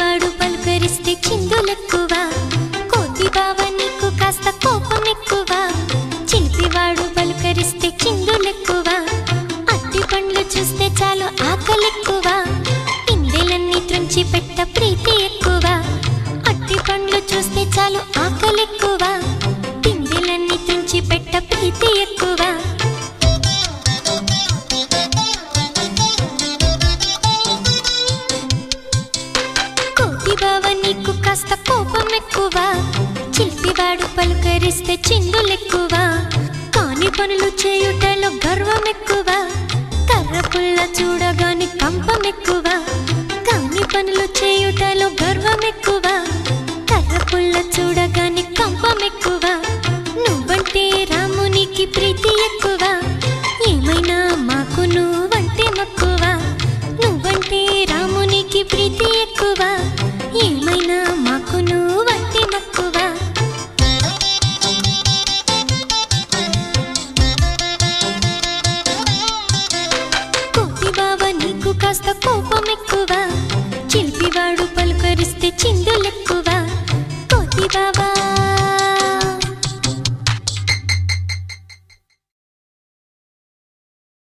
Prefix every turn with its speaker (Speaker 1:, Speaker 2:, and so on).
Speaker 1: చిలిపివాడు పలుకరిస్తే చిందులెక్కువ కోతి బావ నీకు కాస్త కోపం ఎక్కువ చిలిపివాడు పలుకరిస్తే చిందులెక్కువ అట్టి పండ్లు చూస్తే చాలు ఆకలెక్కువ పిందెలన్నీ త్రుంచి పెట్ట ప్రీతి ఎక్కువ అట్టి పండ్లు చూస్తే చాలు ఆకలెక్కువ పిందెలన్నీ త్రుంచి పెట్ట ప్రీతి ఎక్కువ కోతి బావ నీకు కాస్త కోపం ఎక్కువ చిలిపివాడు పలుకరిస్తే చిందులెక్కువ కాని పనులు చేయుటలో గర్వం ఎక్కువ కర్ర పుల్ల చూడగాని కంపం ఎక్కువ కాని పనులు చేయుటలో గర్వం ఎక్కువ కర్ర పుల్ల చూడగాని కంపం ఎక్కువ నువ్వంటే రామునికి ప్రీతి ఎక్కువ ఏమైనా మాకు నువ్వంటే మక్కువ నువ్వంటే రామునికి ప్రీతి ఎక్కువ ఏమైనా మాకు నువ్వంటే మక్కువ కోతి బావ నీకు కాస్త కోపం ఎక్కువ చిలిపివాడు పలుకరిస్తే చిందులెక్కువ కోతి బావా